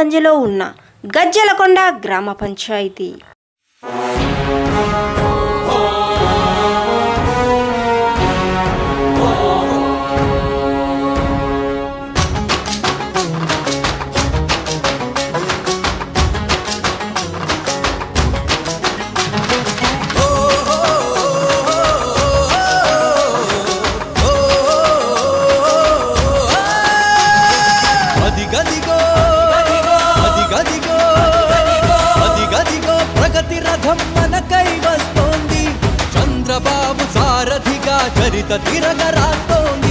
వెనుకంజలో ఉన్న గజ్జలకొండ గ్రామ పంచాయతీ అది గదిగో అది గదిగో అది గదిగో ప్రగతి రథం మనకై వస్తోంది చంద్రబాబు సారథిగా చరిత తిరగ రాస్తోంది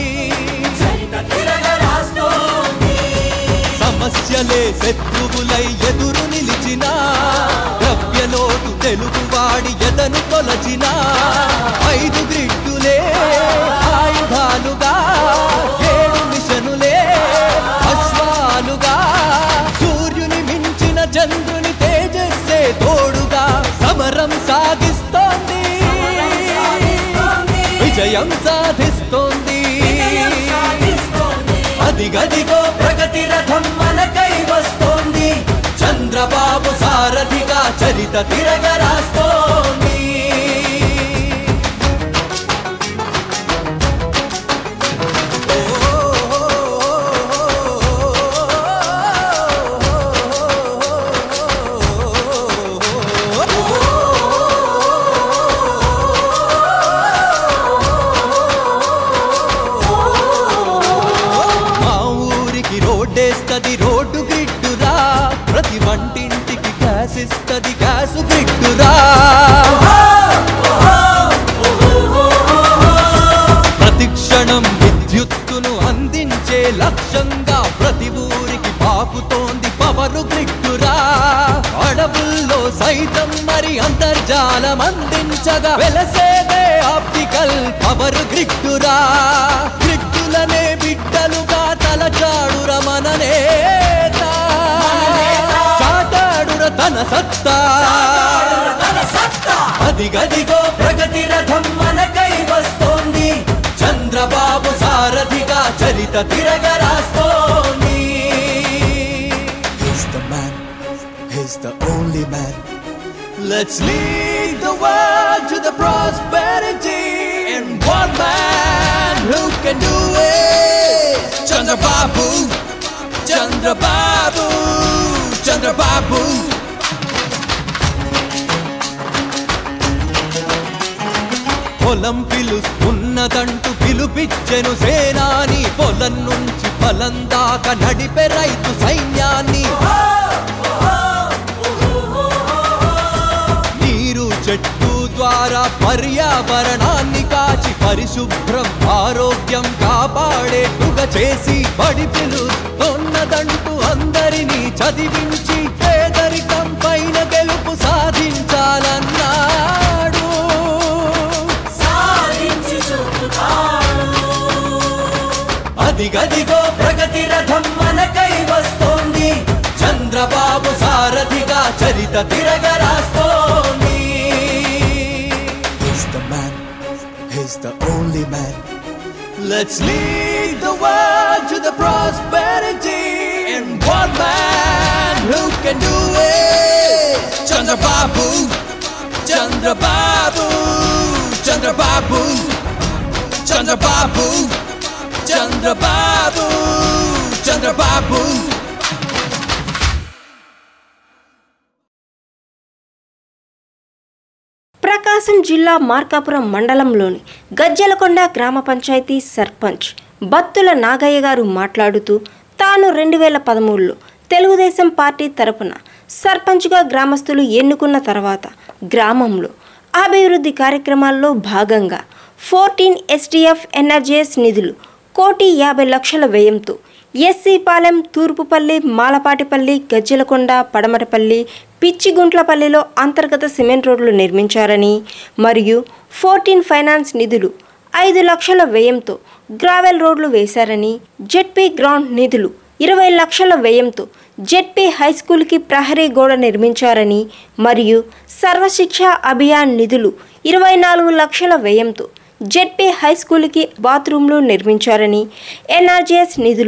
సమస్యలే శత్రువులై ఎదురు నిలిచిన ద్రవ్యలోటు తెలుగువాడి ఎదను కొలచిన ఐదు గ్రిడ్డులే ఆయుధాలుగా ఏడు మిషనులే అశ్వాలుగా సూర్యుని మించిన చంద్రుని తేజస్సే తోడుగా సమరం సాగిస్తోంది విజయం సాధిస్తోంది అది గదిగో ప్రగతి రథం మనకై వస్తోంది చంద్రబాబు సారథిగా చరిత తిరగ రాస్తోంది మా ఊరికి రోడ్డేస్తది రోడ్డు గ్రిడ్డురా ప్రతి వంటింటికి గ్యాస్ ఇస్తది గ్యాసు గ్రిడ్డురా ప్రతి క్షణం విద్యుత్తును అందించే లక్ష్యంగా ప్రతి ఊరికి పాకుతోంది పవరు గ్రిడ్డురా అడవుల్లో సైతం మరి అంతర్జాలం అందించగా వెలసేదే ఆప్టికల్ పవర్ గ్రిడ్డురా గ్రిడ్డులనే బిడ్డలుగా తలచాడుర మన నేత చాటాడుర తన సత్తా అది గదిగో ప్రగతి రథం మనకై వస్తోంది చంద్రబాబు సారథిగా చరిత తిరగ రాస్తోంది He's the man, he's the only man. Let's lead the world to the prosperity and one man who can do it. Chandrababu, Chandrababu, Chandrababu. పొలం పిలుస్తున్నదంటూ పిలుపిచ్చెను సేనాని పొలం నుంచి పొలం దాకా నడిపే రైతు సైన్యాన్ని నీరు చెట్టు ద్వారా పర్యావరణాన్ని కాచి పరిశుభ్రం ఆరోగ్యం కాపాడేట్టుగా చేసి బడి పిలుస్తున్నదంటూ అందరినీ చదివించి పేదరికం పైన గెలుపు సాధించాలన్నాడు అది గదిగో ప్రగతి రథం మనకై వస్తోంది చంద్రబాబు సారథిగా చరిత తిరగ రాస్తోంది He's the man, he's the only man. Let's lead the world to the prosperity and one man who can do it. Chandrababu, Chandrababu, Chandrababu, Chandrababu, Chandrababu, Chandrababu. ప్రకాశం జిల్లా మార్కాపురం మండలంలోని గజ్జలకొండ గ్రామ పంచాయతీ సర్పంచ్ బత్తుల నాగయ్య గారు మాట్లాడుతూ తాను రెండు వేల పదమూడులో తెలుగుదేశం పార్టీ తరపున సర్పంచ్గా గ్రామస్తులు ఎన్నుకున్న తర్వాత గ్రామంలో అభివృద్ధి కార్యక్రమాల్లో భాగంగా ఫోర్టీన్ ఎస్టీఎఫ్ ఎన్ఆర్జీఎస్ నిధులు కోటి యాభై లక్షల వ్యయంతో ఎస్సీపాలెం తూర్పుపల్లి మాలపాటిపల్లి గజ్జలకొండ పడమటపల్లి పిచ్చిగుంట్లపల్లిలో అంతర్గత సిమెంట్ రోడ్లు నిర్మించారని మరియు ఫోర్టీన్ ఫైనాన్స్ నిధులు ఐదు లక్షల వ్యయంతో గ్రావెల్ రోడ్లు వేశారని జెడ్పీ గ్రౌండ్ నిధులు ఇరవై లక్షల వ్యయంతో జెడ్పీ హైస్కూల్కి ప్రహరీ గోడ నిర్మించారని మరియు సర్వశిక్ష అభియాన్ నిధులు ఇరవై నాలుగు లక్షల వ్యయంతో జెడ్పీ హైస్కూల్కి బాత్రూంలు నిర్మించారని ఎన్ఆర్జీఎస్ నిధులు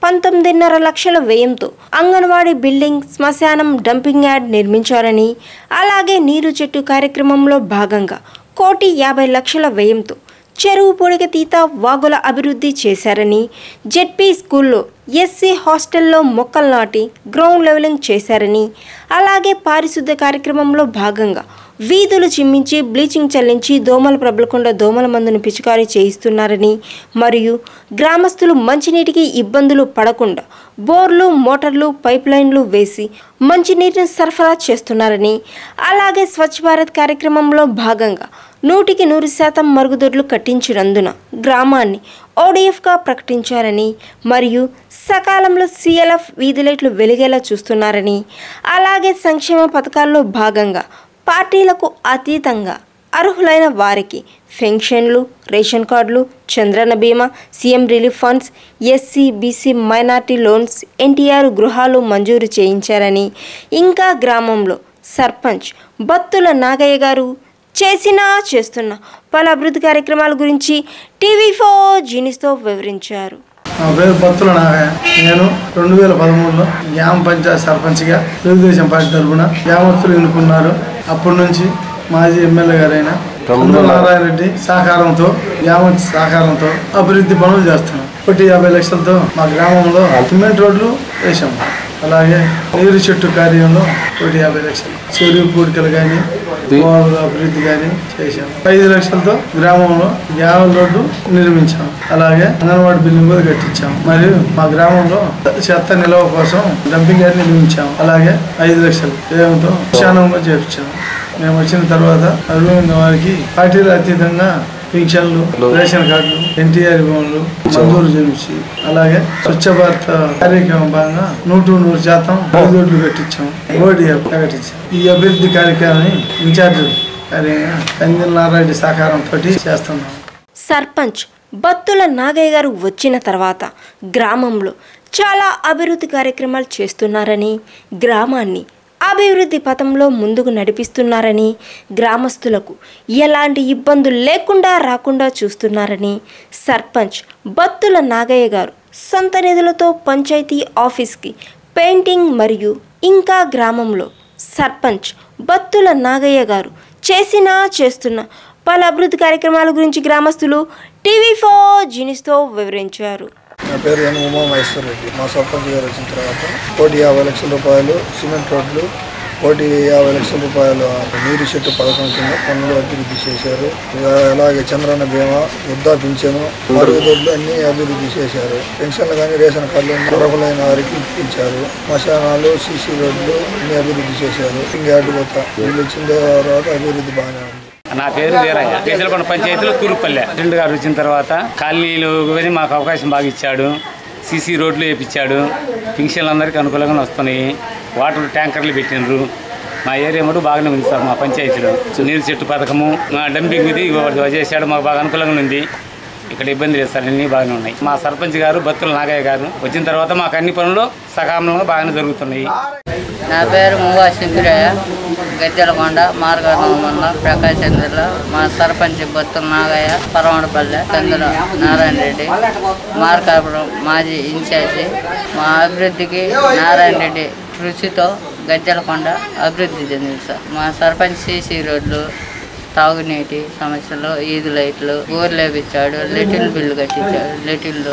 పంతొమ్మిదిన్నర లక్షల వ్యయంతో అంగన్వాడీ బిల్డింగ్ శ్మశానం డంపింగ్ యార్డ్ నిర్మించారని అలాగే నీరు చెట్టు కార్యక్రమంలో భాగంగా కోటి యాభై లక్షల వ్యయంతో చెరువు పొడిగతీత వాగుల అభివృద్ధి చేశారని జెడ్పీ స్కూల్లో ఎస్సీ హాస్టల్లో మొక్కలు నాటి గ్రౌండ్ లెవెలింగ్ చేశారని అలాగే పారిశుద్ధ కార్యక్రమంలో భాగంగా వీధులు చిమ్మించి బ్లీచింగ్ చల్లించి దోమలు ప్రబలకుండా దోమల మందును పిచికారీ చేయిస్తున్నారని మరియు గ్రామస్తులు మంచినీటికి ఇబ్బందులు పడకుండా బోర్లు మోటార్లు పైప్ లైన్లు వేసి మంచినీటిని సరఫరా చేస్తున్నారని అలాగే స్వచ్ఛ భారత్ కార్యక్రమంలో భాగంగా నూటికి నూరు శాతం మరుగుదొడ్లు కట్టించినందున గ్రామాన్ని ఓడిఎఫ్గా ప్రకటించారని మరియు సకాలంలో సిఎల్ఎఫ్ వీధి లైట్లు వెలిగేలా చూస్తున్నారని అలాగే సంక్షేమ పథకాల్లో భాగంగా పార్టీలకు అతీతంగా అర్హులైన వారికి పెన్షన్లు రేషన్ కార్డులు Chandranna Bima CM relief funds SC BC minority loans NTR గృహాలు మంజూరు చేయించారని ఇంకా గ్రామంలో సర్పంచ్ బత్తుల నాగయ్య గారు చేసిన చేస్తున్న పలు అభివృద్ధి కార్యక్రమాల గురించి టీవీ ఫోర్ జీనిస్తో వివరించారు నా పేరు భక్తుల నాగయ్య నేను రెండు వేల పదమూడులో గ్రామ పంచాయత్ సర్పంచ్గా తెలుగుదేశం పార్టీ తరఫున గ్రామస్తులు ఎన్నుకున్నారు అప్పటి నుంచి మాజీ ఎమ్మెల్యే గారైన కందుల నారాయణ రెడ్డి సహకారంతో గ్రామ సహకారంతో అభివృద్ధి పనులు చేస్తున్నాం ఒకటి యాభై లక్షలతో మా గ్రామంలో సిమెంట్ రోడ్లు వేసాము అలాగే నీరు చెట్టు కార్యంలో ఒకటి యాభై లక్షలు చెరువు పూడికలు కానీ బోర్ల అభివృద్ధి కానీ చేశాం ఐదు లక్షలతో గ్రామంలో గ్రామ రోడ్డు నిర్మించాం అలాగే అంగన్వాడీ బిల్డింగ్ కూడా కట్టించాం మరియు మా గ్రామంలో చెత్త నిల్వ కోసం డంపింగ్ యార్డ్ నిర్మించాం అలాగే ఐదు లక్షలు వ్యయంతో క్షానంగా చేర్చాం మేము వచ్చిన తర్వాత అర్హులైన వారికి పార్టీల అతీతంగా పింఛన్లు రేషన్ కార్డులు ఎన్టీఆర్ భవన్లు మంజూరు చేయించి అలాగే స్వచ్ఛ భారత్ కార్యక్రమం భాగంగా నూటు నూరు శాతం రోడ్లు కట్టించాం రోడ్డు కట్టించాం ఈ అభివృద్ధి కార్యక్రమాన్ని ఇన్ఛార్జ్ కార్యంగా కందిల నారాయణ సహకారంతో చేస్తున్నాం సర్పంచ్ బత్తుల నాగయ్య గారు వచ్చిన తర్వాత గ్రామంలో చాలా అభివృద్ధి కార్యక్రమాలు చేస్తున్నారని గ్రామాన్ని అభివృద్ధి పథంలో ముందుకు నడిపిస్తున్నారని గ్రామస్తులకు ఎలాంటి ఇబ్బందులు లేకుండా రాకుండా చూస్తున్నారని సర్పంచ్ బత్తుల నాగయ్య గారు సొంత నిధులతో పంచాయతీ ఆఫీస్కి పెయింటింగ్ మరియు ఇంకా గ్రామంలో సర్పంచ్ బత్తుల నాగయ్య గారు చేసిన చేస్తున్న పలు అభివృద్ధి కార్యక్రమాల గురించి గ్రామస్తులు టీవీ ఫోర్ జీనిస్తో వివరించారు నా పేరు ఎన్ ఉమా మహేశ్వర్ రెడ్డి మా సర్పంచ్ గారు వచ్చిన తర్వాత కోటి యాభై లక్షల రూపాయలు సిమెంట్ రోడ్లు కోటి యాభై లక్షల రూపాయలు నీరు చెట్టు పథకం కింద పనులు అభివృద్ధి చేశారు ఇక అలాగే చంద్రన్న బీమా వృద్ధా పింఛను మరుగుదొడ్లు అన్ని అభివృద్ధి చేశారు పెన్షన్లు కానీ రేషన్ కార్డులు అన్ని అర్హులైన వారికి ఇప్పించారు శ్మశానాలు సీసీ రోడ్లు అన్ని అభివృద్ధి చేశారు ఇంకేడు కొత్త వీళ్ళు వచ్చిన తర్వాత అభివృద్ధి బాగానే ఉంది నా పేరు వీరయ్య కేసలకొండ పంచాయతీలో తూర్పల్లె రెండు గారు వచ్చిన తర్వాత కాలనీలు ఇవన్నీ మాకు అవకాశం బాగా ఇచ్చాడు సీసీ రోడ్లు వేయించాడు పింఛన్లు అందరికీ అనుకూలంగా వస్తున్నాయి వాటర్ ట్యాంకర్లు పెట్టినారు మా ఏరియా మటు బాగానే ఉంది సార్ మా పంచాయతీలో నీరు చెట్టు పథకము మా డంపింగ్ ఇది ఇవ్వ- చేశాడు మాకు బాగా అనుకూలంగా ఉంది ఇక్కడ ఇబ్బంది లేదు సార్ అన్నీ బాగానే ఉన్నాయి మా సర్పంచ్ గారు బత్తుల నాగయ్య గారు వచ్చిన తర్వాత మాకు అన్ని పనులు సకాలంలో బాగానే జరుగుతున్నాయి నా పేరు మువ్వా సింగిరయ్య గజ్జలకొండ మార్గం మండలం ప్రకాశం జిల్లా మా సర్పంచ్ బొత్తుల నాగయ్య పరమడపల్లె కందుల నారాయణ రెడ్డి మార్కాపురం మాజీ ఇన్ఛార్జి మా అభివృద్ధికి నారాయణ రెడ్డి కృషితో గజ్జలకొండ అభివృద్ధి చెందింది సార్ మా సర్పంచ్ సీసీ రోడ్లు తాగునీటి సమస్యలు ఈదు లైట్లు ఊరు లేపించాడు లిటిల్ బిల్లు కట్టించాడు లిటిల్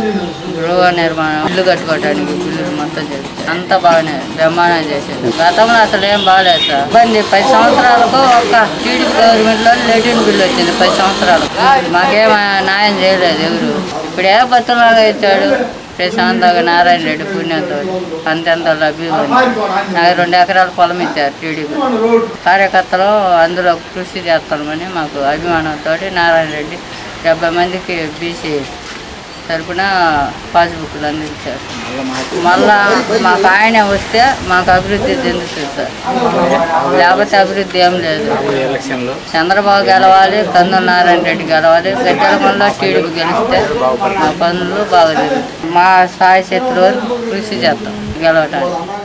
గృహ నిర్మాణం ఇల్లు కట్టుకోవడానికి బిల్లులు మొత్తం చేశాడు అంతా బాగానే బ్రహ్మాండం చేశాడు గతంలో అసలు ఏం బాగాలేదు సార్ ఇబ్బంది పది సంవత్సరాలకు ఒక టీడీపీ గవర్నమెంట్ లో లెటిన్ బిల్లు వచ్చింది పది సంవత్సరాలకు మాకేం న్యాయం చేయలేదు ఎవరు ఇప్పుడు ఏ బతులాగా ఇచ్చాడు ప్రశాంతంగా నారాయణ రెడ్డి పుణ్యంతో అంతెంత లభ్యం నాకు రెండు ఎకరాల పొలం ఇచ్చారు టీడీపీ కార్యకర్తలు అందులో కృషి చేస్తామని మాకు అభిమానంతో నారాయణ రెడ్డి డెబ్బై మందికి బీసీ తరపున పాస్బుక్లు అందించారు మళ్ళా మాకు ఆయన వస్తే మాకు అభివృద్ధి చెందుతుంది సార్ లేకపోతే అభివృద్ధి ఏం లేదు ఎలక్షన్లో చంద్రబాబు గెలవాలి కందుల నారాయణ రెడ్డి గెలవాలి గద్దెలకొండలో టీడీపీ గెలిస్తే మా పనులు బాగా జరుగుతాయి మా సాయ శక్తుల వరకు కృషి చేస్తాం గెలవటానికి